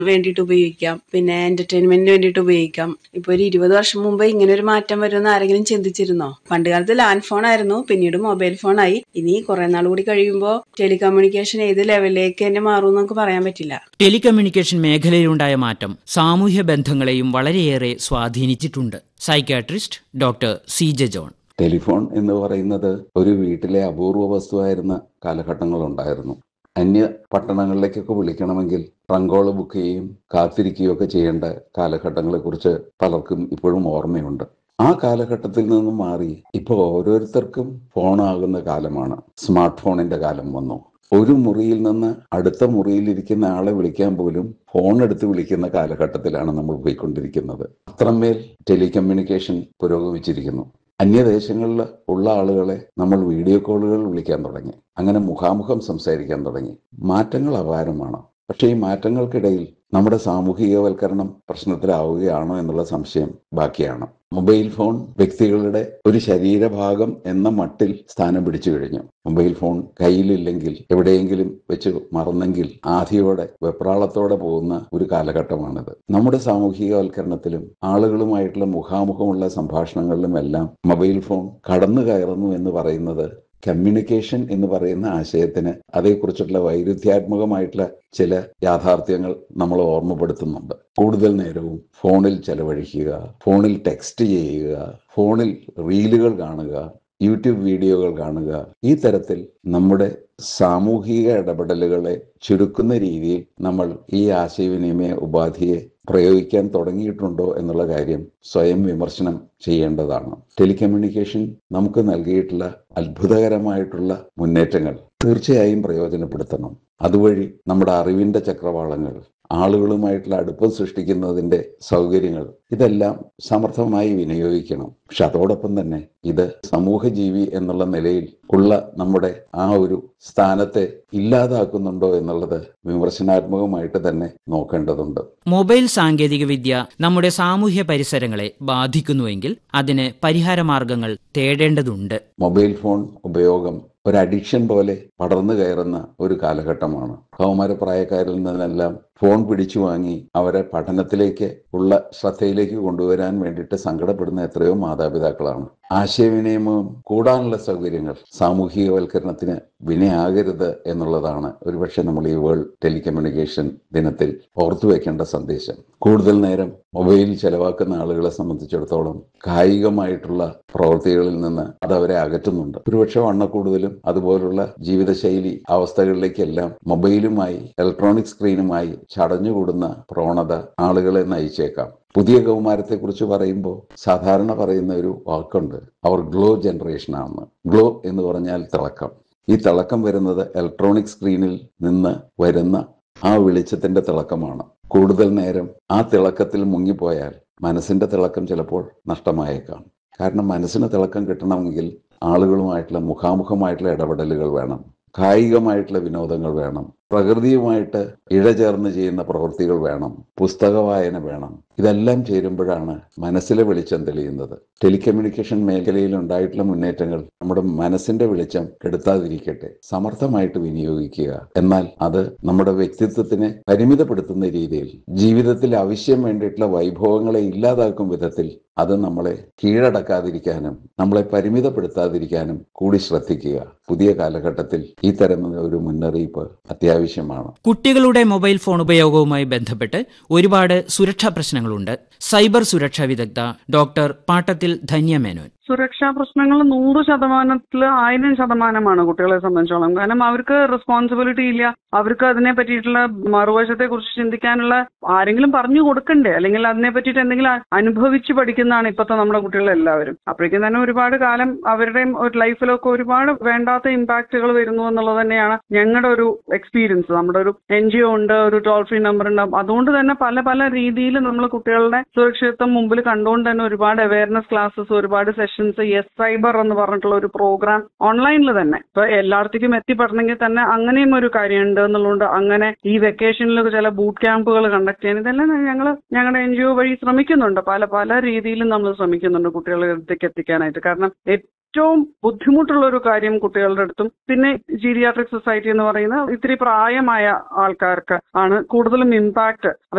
വേണ്ടിയിട്ട് ഉപയോഗിക്കാം പിന്നെ എന്റർടൈൻമെന്റിന് വേണ്ടിയിട്ട് ഉപയോഗിക്കാം ഇപ്പൊ ഒരു ഇരുപത് വർഷം മുമ്പ് ഇങ്ങനെ ഒരു മാറ്റം വരുമെന്ന് ആരെങ്കിലും ചിന്തിച്ചിരുന്നോ പണ്ട് കാലത്ത് ലാൻഡ് ഫോൺ ആയിരുന്നു പിന്നീട് മൊബൈൽ ഫോൺ ആയി ഇനി കുറെ നാൾ കൂടി കഴിയുമ്പോൾ ടെലികമ്മ്യൂണിക്കേഷൻ ഏത് ലെവലിലേക്ക് തന്നെ മാറും നമുക്ക് പറയാൻ പറ്റില്ല ടെലികമ്മ്യൂണിക്കേഷൻ മേഖലയിലുണ്ടായ മാറ്റം സാമൂഹ്യ ബന്ധങ്ങളെയും വളരെയേറെ സ്വാധീനിച്ചിട്ടുണ്ട് psychiatrist doctor C J John telephone എന്ന് പറയുന്നത് ഒരു വീട്ടിലെ അപൂർവ വസ്തുവായിരുന്ന കാലഘട്ടങ്ങളുണ്ടായിരുന്നു അന്യ പട്ടണങ്ങളിലേക്കൊക്കെ വിളിക്കണമെങ്കിൽ ട്രങ്കോള് ബുക്ക് ചെയ്യുകയും കാത്തിരിക്കുകയും ഒക്കെ ചെയ്യേണ്ട കാലഘട്ടങ്ങളെക്കുറിച്ച് പലർക്കും ഇപ്പോഴും ഓർമ്മയുണ്ട് ആ കാലഘട്ടത്തിൽ നിന്നും മാറി ഇപ്പോൾ ഓരോരുത്തർക്കും ഫോണാകുന്ന കാലമാണ് സ്മാർട്ട് ഫോണിന്റെ കാലം വന്നു ഒരു മുറിയിൽ നിന്ന് അടുത്ത മുറിയിൽ ഇരിക്കുന്ന ആളെ വിളിക്കാൻ പോലും ഫോൺ എടുത്ത് വിളിക്കുന്ന കാലഘട്ടത്തിലാണ് നമ്മൾ പോയിക്കൊണ്ടിരിക്കുന്നത് അത്രമേൽ ടെലികമ്മ്യൂണിക്കേഷൻ പുരോഗമിച്ചിരിക്കുന്നു അന്യദേശങ്ങളിൽ ഉള്ള ആളുകളെ നമ്മൾ വീഡിയോ കോളുകൾ വിളിക്കാൻ തുടങ്ങി അങ്ങനെ മുഖാമുഖം സംസാരിക്കാൻ തുടങ്ങി മാറ്റങ്ങൾ അപാരമാണ് പക്ഷേ ഈ മാറ്റങ്ങൾക്കിടയിൽ നമ്മുടെ സാമൂഹികവൽക്കരണം പ്രശ്നത്തിലാവുകയാണോ എന്നുള്ള സംശയം ബാക്കിയാണ് മൊബൈൽ ഫോൺ വ്യക്തികളുടെ ഒരു ശരീരഭാഗം എന്ന മട്ടിൽ സ്ഥാനം പിടിച്ചു കഴിഞ്ഞു മൊബൈൽ ഫോൺ കയ്യിലില്ലെങ്കിൽ എവിടെയെങ്കിലും വെച്ച് മറന്നെങ്കിൽ ആധിയോടെ വെപ്രാളത്തോടെ പോകുന്ന ഒരു കാലഘട്ടമാണിത് നമ്മുടെ സാമൂഹികവൽക്കരണത്തിലും ആളുകളുമായിട്ടുള്ള മുഖാമുഖമുള്ള സംഭാഷണങ്ങളിലും എല്ലാം മൊബൈൽ ഫോൺ കടന്നു കയറുന്നു എന്ന് പറയുന്നത് കമ്മ്യൂണിക്കേഷൻ എന്ന് പറയുന്ന ആശയത്തിന് അതേക്കുറിച്ചുള്ള വൈരുദ്ധ്യാത്മകമായിട്ടുള്ള ചില യാഥാർത്ഥ്യങ്ങൾ നമ്മൾ ഓർമ്മപ്പെടുത്തുന്നുണ്ട് കൂടുതൽ നേരവും ഫോണിൽ ചെലവഴിക്കുക ഫോണിൽ ടെക്സ്റ്റ് ചെയ്യുക ഫോണിൽ റീലുകൾ കാണുക യൂട്യൂബ് വീഡിയോകൾ കാണുക ഈ തരത്തിൽ നമ്മുടെ സാമൂഹിക ഇടപെടലുകളെ ചുരുക്കുന്ന രീതിയിൽ നമ്മൾ ഈ ആശയവിനിമയ ഉപാധിയെ പ്രയോഗിക്കാൻ തുടങ്ങിയിട്ടുണ്ടോ എന്നുള്ള കാര്യം സ്വയം വിമർശനം ചെയ്യേണ്ടതാണ് ടെലികമ്മ്യൂണിക്കേഷൻ നമുക്ക് നൽകിയിട്ടുള്ള അത്ഭുതകരമായിട്ടുള്ള മുന്നേറ്റങ്ങൾ തീർച്ചയായും പ്രയോജനപ്പെടുത്തണം അതുവഴി നമ്മുടെ അറിവിന്റെ ചക്രവാളങ്ങൾ ആളുകളുമായിട്ടുള്ള അടുപ്പം സൃഷ്ടിക്കുന്നതിന്റെ സൗകര്യങ്ങൾ ഇതെല്ലാം സമർത്ഥമായി വിനിയോഗിക്കണം പക്ഷെ അതോടൊപ്പം തന്നെ ഇത് സമൂഹജീവി എന്നുള്ള നിലയിൽ ഉള്ള നമ്മുടെ ആ ഒരു സ്ഥാനത്തെ ഇല്ലാതാക്കുന്നുണ്ടോ എന്നുള്ളത് വിമർശനാത്മകമായിട്ട് തന്നെ നോക്കേണ്ടതുണ്ട് മൊബൈൽ സാങ്കേതികവിദ്യ നമ്മുടെ സാമൂഹ്യ പരിസരങ്ങളെ ബാധിക്കുന്നുവെങ്കിൽ അതിന് പരിഹാരമാർഗങ്ങൾ തേടേണ്ടതുണ്ട് മൊബൈൽ ഫോൺ ഉപയോഗം ഒരു അഡിക്ഷൻ പോലെ പടർന്നു കയറുന്ന ഒരു കാലഘട്ടമാണ് കൗമാരപ്രായക്കാരിൽ നിന്നെല്ലാം ഫോൺ പിടിച്ചു വാങ്ങി അവരെ പഠനത്തിലേക്ക് ഉള്ള ശ്രദ്ധയിലേക്ക് കൊണ്ടുവരാൻ വേണ്ടിയിട്ട് സങ്കടപ്പെടുന്ന എത്രയോ മാതാപിതാക്കളാണ് ആശയവിനിമയം കൂടാനുള്ള സൗകര്യങ്ങൾ സാമൂഹികവൽക്കരണത്തിന് വിനയാകരുത് എന്നുള്ളതാണ് ഒരുപക്ഷെ നമ്മൾ ഈ വേൾഡ് ടെലികമ്മ്യൂണിക്കേഷൻ ദിനത്തിൽ ഓർത്തു വെക്കേണ്ട സന്ദേശം കൂടുതൽ നേരം മൊബൈലിൽ ചെലവാക്കുന്ന ആളുകളെ സംബന്ധിച്ചിടത്തോളം കായികമായിട്ടുള്ള പ്രവൃത്തികളിൽ നിന്ന് അത് അവരെ അകറ്റുന്നുണ്ട് ഒരുപക്ഷെ വണ്ണക്കൂടുതലും അതുപോലുള്ള ജീവിതശൈലി അവസ്ഥകളിലേക്കെല്ലാം മൊബൈലുമായി ഇലക്ട്രോണിക് സ്ക്രീനുമായി ചടഞ്ഞുകൂടുന്ന പ്രവണത ആളുകളെ നയിച്ചേക്കാം പുതിയ കൗമാരത്തെക്കുറിച്ച് പറയുമ്പോൾ സാധാരണ പറയുന്ന ഒരു വാക്കുണ്ട് അവർ ഗ്ലോ ജനറേഷൻ ആണ് ഗ്ലോ എന്ന് പറഞ്ഞാൽ തിളക്കം ഈ തിളക്കം വരുന്നത് ഇലക്ട്രോണിക് സ്ക്രീനിൽ നിന്ന് വരുന്ന ആ വെളിച്ചത്തിന്റെ തിളക്കമാണ് കൂടുതൽ നേരം ആ തിളക്കത്തിൽ മുങ്ങിപ്പോയാൽ മനസ്സിന്റെ തിളക്കം ചിലപ്പോൾ നഷ്ടമായേക്കാം കാരണം മനസ്സിന് തിളക്കം കിട്ടണമെങ്കിൽ ആളുകളുമായിട്ടുള്ള മുഖാമുഖമായിട്ടുള്ള ഇടപെടലുകൾ വേണം കായികമായിട്ടുള്ള വിനോദങ്ങൾ വേണം പ്രകൃതിയുമായിട്ട് ഇഴചേർന്ന് ചെയ്യുന്ന പ്രവൃത്തികൾ വേണം പുസ്തക വായന വേണം ഇതെല്ലാം ചേരുമ്പോഴാണ് മനസ്സിലെ വെളിച്ചം തെളിയുന്നത് ടെലികമ്മ്യൂണിക്കേഷൻ മേഖലയിൽ ഉണ്ടായിട്ടുള്ള മുന്നേറ്റങ്ങൾ നമ്മുടെ മനസ്സിന്റെ വെളിച്ചം കെടുത്താതിരിക്കട്ടെ സമർത്ഥമായിട്ട് വിനിയോഗിക്കുക എന്നാൽ അത് നമ്മുടെ വ്യക്തിത്വത്തിനെ പരിമിതപ്പെടുത്തുന്ന രീതിയിൽ ജീവിതത്തിൽ ആവശ്യം വേണ്ടിയിട്ടുള്ള വൈഭവങ്ങളെ ഇല്ലാതാക്കും വിധത്തിൽ അത് നമ്മളെ കീഴടക്കാതിരിക്കാനും നമ്മളെ പരിമിതപ്പെടുത്താതിരിക്കാനും കൂടി ശ്രദ്ധിക്കുക പുതിയ കാലഘട്ടത്തിൽ ഈ തരം ഒരു മുന്നറിയിപ്പ് അത്യാവശ്യമാണ് കുട്ടികളുടെ മൊബൈൽ ഫോൺ ഉപയോഗവുമായി ബന്ധപ്പെട്ട് ഒരുപാട് സുരക്ഷാ പ്രശ്നങ്ങളുണ്ട് സൈബർ സുരക്ഷാ വിദഗ്ധ ഡോക്ടർ പാട്ടത്തിൽ ധന്യ മേനോൻ സുരക്ഷാ പ്രശ്നങ്ങൾ നൂറ് ശതമാനത്തിൽ ആയിരം ശതമാനമാണ് കുട്ടികളെ സംബന്ധിച്ചോളം കാരണം അവർക്ക് റെസ്പോൺസിബിലിറ്റി ഇല്ല അവർക്ക് അതിനെ പറ്റിയിട്ടുള്ള മറുവശത്തെ കുറിച്ച് ചിന്തിക്കാനുള്ള ആരെങ്കിലും പറഞ്ഞു കൊടുക്കണ്ടേ അല്ലെങ്കിൽ അതിനെ പറ്റിയിട്ട് എന്തെങ്കിലും അനുഭവിച്ച് പഠിക്കുന്നതാണ് ഇപ്പോഴത്തെ നമ്മുടെ കുട്ടികളെല്ലാവരും അപ്പോഴേക്കും തന്നെ ഒരുപാട് കാലം അവരുടെയും ഒരു ലൈഫിലൊക്കെ ഒരുപാട് വേണ്ടാത്ത ഇമ്പാക്റ്റുകൾ വരുന്നു എന്നുള്ളത് തന്നെയാണ് ഞങ്ങളുടെ ഒരു എക്സ്പീരിയൻസ് നമ്മുടെ ഒരു എൻ ജി ഒ ഉണ്ട് ഒരു ടോൾ ഫ്രീ നമ്പർ ഉണ്ട് അതുകൊണ്ട് തന്നെ പല പല രീതിയിൽ നമ്മൾ കുട്ടികളുടെ സുരക്ഷിതത്വം മുമ്പിൽ കണ്ടുകൊണ്ട് തന്നെ ഒരുപാട് അവയർനെസ് ക്ലാസ്സസ് ഒരുപാട് സെഷൻ ഓപ്ഷൻസ് യെസ് സൈബർ എന്ന് പറഞ്ഞിട്ടുള്ള ഒരു പ്രോഗ്രാം ഓൺലൈനിൽ തന്നെ ഇപ്പൊ എല്ലായിടത്തേക്കും എത്തിപ്പെടണമെങ്കിൽ തന്നെ അങ്ങനെയും ഒരു കാര്യമുണ്ട് എന്നുള്ളതുകൊണ്ട് അങ്ങനെ ഈ വെക്കേഷനിൽ ചില ബൂട്ട് ക്യാമ്പുകൾ കണ്ടക്ട് ചെയ്യാൻ ഇതെല്ലാം ഞങ്ങൾ ഞങ്ങളുടെ എൻ ജി ഒ വഴി ശ്രമിക്കുന്നുണ്ട് പല പല രീതിയിലും നമ്മൾ ശ്രമിക്കുന്നുണ്ട് കുട്ടികളുടെ അടുത്തേക്ക് എത്തിക്കാനായിട്ട് കാരണം ഏറ്റവും ബുദ്ധിമുട്ടുള്ള ഒരു കാര്യം കുട്ടികളുടെ അടുത്തും പിന്നെ ജീരിയാട്രിക് സൊസൈറ്റി എന്ന് പറയുന്ന ഇത്തിരി പ്രായമായ ആൾക്കാർക്ക് ആണ് കൂടുതലും ഇമ്പാക്ട്